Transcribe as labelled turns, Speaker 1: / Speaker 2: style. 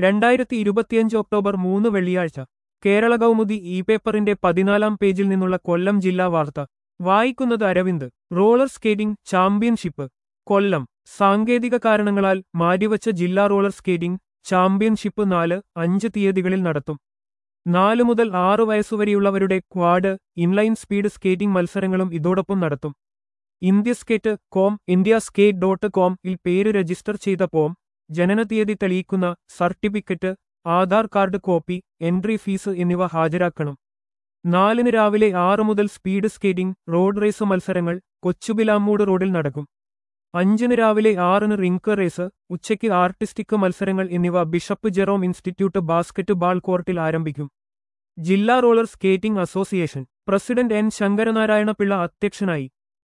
Speaker 1: രണ്ടായിരത്തി ഇരുപത്തിയഞ്ച് ഒക്ടോബർ മൂന്ന് വെള്ളിയാഴ്ച കേരള കൗമുദി ഇ പേപ്പറിന്റെ പതിനാലാം പേജിൽ നിന്നുള്ള കൊല്ലം ജില്ലാ വാർത്ത വായിക്കുന്നത് Aravind roller skating championship Kollam സാങ്കേതിക കാരണങ്ങളാൽ മാറ്റിവച്ച ജില്ലാ റോളർ സ്കേറ്റിംഗ് ചാമ്പ്യൻഷിപ്പ് നാല് അഞ്ച് തീയതികളിൽ നടത്തും നാല് മുതൽ ആറ് വയസ്സുവരെയുള്ളവരുടെ ക്വാഡ് ഇൻലൈൻ സ്പീഡ് സ്കേറ്റിംഗ് മത്സരങ്ങളും ഇതോടൊപ്പം നടത്തും India skate com India skate dot com ഇൽ പേര് രജിസ്റ്റർ ചെയ്ത പോം ജനനതീയതി തെളിയിക്കുന്ന certificate Aadhaar card copy entry fee എന്നിവ ഹാജരാക്കണം നാലിന് രാവിലെ ആറ് മുതൽ സ്പീഡ് സ്കേറ്റിംഗ് റോഡ് റേസ് മത്സരങ്ങൾ കൊച്ചുബിലാമ്മൂട് റോഡിൽ നടക്കും അഞ്ചിന് രാവിലെ ആറിന് റിങ്ക് റേസ് ഉച്ചയ്ക്ക് ആർട്ടിസ്റ്റിക് മത്സരങ്ങൾ എന്നിവ bishop Jerome institute basketball കോർട്ടിൽ ആരംഭിക്കും ജില്ലാ roller skating association president N Sankaranarayana Pillai അധ്യക്ഷനായി